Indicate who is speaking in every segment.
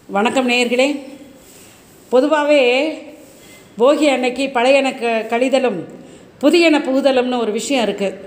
Speaker 1: வணக்கம் நேயர்களே பொதுவாகவே போகி அன்னைக்கு பழையன க கழிதலும் புதியன புகுதலும்னு ஒரு விஷயம் இருக்குது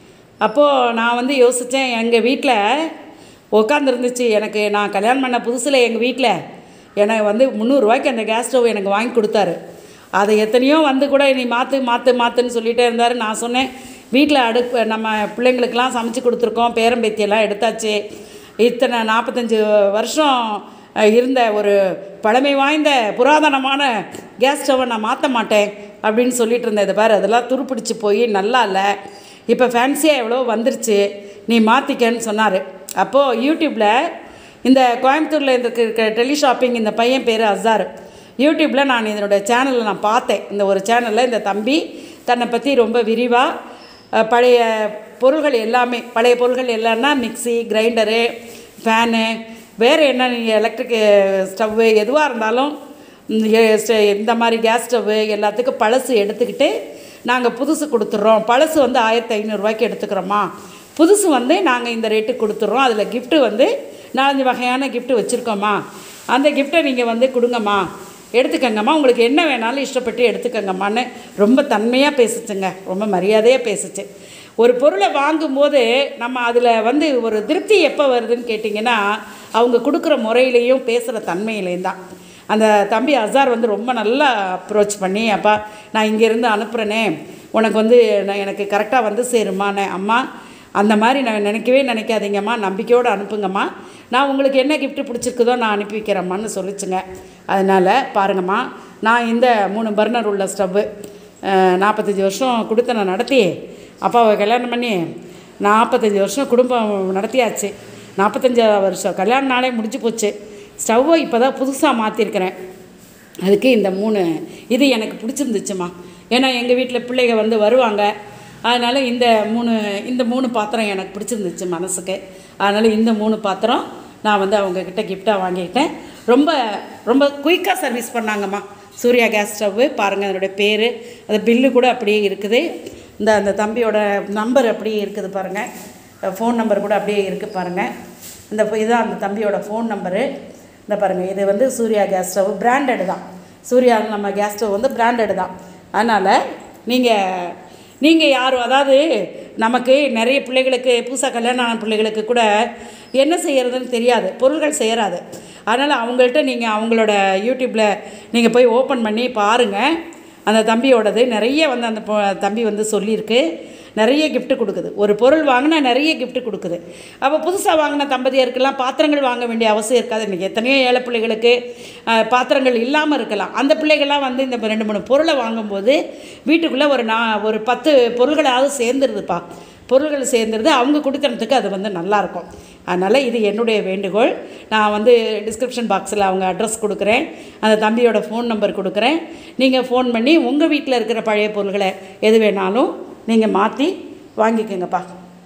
Speaker 1: அப்போது நான் வந்து யோசித்தேன் எங்கள் வீட்டில் உட்காந்துருந்துச்சு எனக்கு நான் கல்யாணம் பண்ண புதுசில் எங்கள் வீட்டில் எனக்கு வந்து முந்நூறுரூவாய்க்கு அந்த கேஸ் ஸ்டவ் எனக்கு வாங்கி கொடுத்தாரு அதை எத்தனையோ வந்து கூட நீ மாற்று மாற்று மாற்றுன்னு சொல்லிகிட்டே இருந்தார் நான் சொன்னேன் வீட்டில் அடுப்பு நம்ம பிள்ளைங்களுக்கெல்லாம் சமைச்சு கொடுத்துருக்கோம் பேரம்பேத்தியெல்லாம் எடுத்தாச்சு இத்தனை நாற்பத்தஞ்சு வருஷம் அஹ், இருந்த ஒரு பழமை வாய்ந்த புராதனமான கேஸ் ஸ்டவ்வை நான் மாற்ற மாட்டேன் அப்படின்னு சொல்லிட்டு இருந்தேன் இதை பாரு அதெல்லாம் துருப்பிடிச்சு போய் நல்லா இல்லை இப்போ ஃபேன்சியாக எவ்வளோ வந்துருச்சு நீ மாற்றிக்கன்னு சொன்னார் அப்போது யூடியூப்பில் இந்த கோயம்புத்தூரில் இருக்க டெலி ஷாப்பிங் இந்த பையன் பேர் அசார் யூடியூப்பில் நான் இதனுடைய சேனலில் நான் பார்த்தேன் இந்த ஒரு சேனலில் இந்த தம்பி தன்னை பற்றி ரொம்ப விரிவாக அஹ், பழைய பொருள்கள் எல்லாமே பழைய பொருள்கள் எல்லாம்னா மிக்ஸி கிரைண்டரு ஃபேனு வேறு என்ன நீங்கள் எலக்ட்ரிக் ஸ்டவ்வு எதுவாக இருந்தாலும் ம், எ- ஸ்ட- இந்த மாதிரி கேஸ் ஸ்டவ்வு எல்லாத்துக்கும் பழசு எடுத்துக்கிட்டு நாங்கள் புதுசு கொடுத்துட்றோம் பழசு வந்து ஆயிரத்தி ஐநூறுரூவாய்க்கு எடுத்துக்கிறோமா புதுசு வந்து நாங்கள் இந்த ரேட்டுக்கு கொடுத்துட்றோம் அதில் gift வந்து நாலஞ்சு வகையான gift வச்சுருக்கோம்மா அந்த கிஃப்ட்டை நீங்கள் வந்து கொடுங்கம்மா எடுத்துக்கங்கம்மா உங்களுக்கு என்ன வேணாலும் இஷ்டப்பட்டு எடுத்துக்கங்கம்மான்னு ரொம்ப தன்மையாக பேசுச்சுங்க ரொம்ப மரியாதையாக பேசுச்சு ஒரு பொருளை வாங்கும்போது நம்ம அதில் வந்து ஒரு திருப்தி எப்போ வருதுன்னு கேட்டிங்கன்னா அவங்க கொடுக்குற முறையிலையும் பேசுகிற தன்மையிலையும் தான் அந்த தம்பி அசார் வந்து ரொம்ப நல்லா அப்ரோச் பண்ணி அப்பா நான் இங்கேருந்து அனுப்புகிறேனே உனக்கு வந்து நான் எனக்கு கரெக்டாக வந்து சேருமாண்ணே அம்மா அந்த மாதிரி நான் நினைக்கவே நினைக்காதீங்கம்மா நம்பிக்கையோடு அனுப்புங்கம்மா நான் உங்களுக்கு என்ன gift பிடிச்சிருக்குதோ நான் அனுப்பி வைக்கிறேம்மான்னு சொல்லிச்சுங்க அதனால் பாருங்கம்மா நான் இந்த மூணு பர்னர் உள்ள ஸ்டவ்வு நாற்பத்தஞ்சி வருஷம் கொடுத்து நான் நடத்தி அப்பாவை கல்யாணம் பண்ணி நாற்பத்தஞ்சி வருஷம் குடும்பம் நடத்தியாச்சு நாற்பத்தஞ்சாவது வருஷம் கல்யாண நாளே முடிஞ்சு போச்சு ஸ்டவ்வை இப்போ தான் புதுசாக மாற்றிருக்கிறேன் அதுக்கு இந்த மூணு இது எனக்கு பிடிச்சிருந்துச்சுமா ஏன்னா எங்கள் வீட்டில் பிள்ளைங்க வந்து வருவாங்க அதனால் இந்த மூணு இந்த மூணு பாத்திரம் எனக்கு பிடிச்சிருந்துச்சு மனசுக்கு அதனால் இந்த மூணு பாத்திரம் நான் வந்து அவங்கக்கிட்ட கிஃப்டாக வாங்கிக்கிட்டேன் ரொம்ப ரொம்ப குயிக்காக சர்வீஸ் பண்ணாங்கம்மா சூர்யா கேஸ் ஸ்டவ்வு பாருங்கள் அதனுடைய பேர் அது பில்லு கூட அப்படியே இருக்குது இந்த அந்த தம்பியோட நம்பர் அப்படியே இருக்குது பாருங்கள் ஃபோன் நம்பர் கூட அப்படியே இருக்குது பாருங்கள் இந்த இதுதான் அந்த தம்பியோட ஃபோன் நம்பரு இந்த பாருங்கள் இது வந்து சூர்யா கேஸ் ஸ்டவ் பிராண்டடு தான் சூர்யா நம்ம கேஸ் ஸ்டவ் வந்து பிராண்டடு தான் அதனால் நீங்கள் நீங்கள் யாரும் அதாவது நமக்கு நிறைய பிள்ளைகளுக்கு புதுசாக கல்யாணம் ஆன பிள்ளைகளுக்கு கூட என்ன செய்கிறதுன்னு தெரியாது பொருள்கள் செய்யறாது அதனால் அவங்கள்ட்ட நீங்கள் அவங்களோட யூடியூப்பில் நீங்கள் போய் ஓப்பன் பண்ணி பாருங்கள் அந்த தம்பியோடது நிறைய வந்து அந்த பொ- தம்பி வந்து சொல்லியிருக்கு நிறைய gift கொடுக்குது ஒரு பொருள் வாங்கினா நிறைய gift கொடுக்குது அப்போ புதுசாக வாங்கின தம்பதியருக்கெல்லாம் பாத்திரங்கள் வாங்க வேண்டிய அவசியம் இருக்காது இன்றைக்கி எத்தனையோ ஏழை பிள்ளைகளுக்கு அஹ், பாத்திரங்கள் இல்லாமல் இருக்கலாம் அந்த பிள்ளைகள்லாம் வந்து இந்த ரெண்டு மூணு பொருளை வாங்கும்போது வீட்டுக்குள்ளே ஒரு நான் ஒரு பத்து பொருள்களாவது சேர்ந்துருதுப்பா பொருள்கள் சேர்ந்துருது அவங்க குடித்தனத்துக்கு அது வந்து நல்லாயிருக்கும் அதனால் இது என்னுடைய வேண்டுகோள் நான் வந்து டிஸ்கிரிப்ஷன் பாக்ஸில் அவங்க அட்ரஸ் கொடுக்குறேன் அந்த தம்பியோட ஃபோன் நம்பர் கொடுக்குறேன் நீங்கள் ஃபோன் பண்ணி உங்கள் வீட்டில் இருக்கிற பழைய பொருள்களை எது வேணாலும் நீங்கள் மாற்றி வாங்கிக்கோங்கப்பா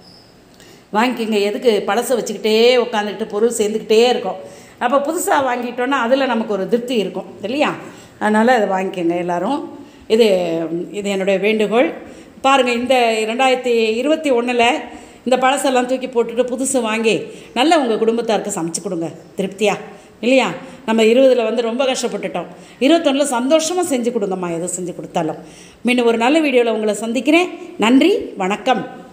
Speaker 1: வாங்கிக்கோங்க எதுக்கு பழசை வச்சுக்கிட்டே உட்காந்துக்கிட்டு பொருள் சேர்ந்துக்கிட்டே இருக்கும் அப்போ புதுசாக வாங்கிட்டோன்னா அதில் நமக்கு ஒரு திருப்தி இருக்கும் இல்லையா அதனால் அதை வாங்கிக்கோங்க எல்லாரும் இது இது என்னுடைய வேண்டுகோள் பாருங்கள் இந்த ரெண்டாயிரத்தி இருபத்தி ஒன்றில் இந்த பழசெல்லாம் தூக்கி போட்டுட்டு புதுசு வாங்கி நல்ல உங்கள் குடும்பத்தாருக்கு சமைச்சு கொடுங்க திருப்தியா இல்லையா நம்ம இருபதில் வந்து ரொம்ப கஷ்டப்பட்டுட்டோம் இருபத்தொன்னில் சந்தோஷமாக செஞ்சு கொடுங்கம்மா எதை செஞ்சு கொடுத்தாலும் மீண்டும் ஒரு நல்ல வீடியோவில் உங்களை சந்திக்கிறேன் நன்றி வணக்கம்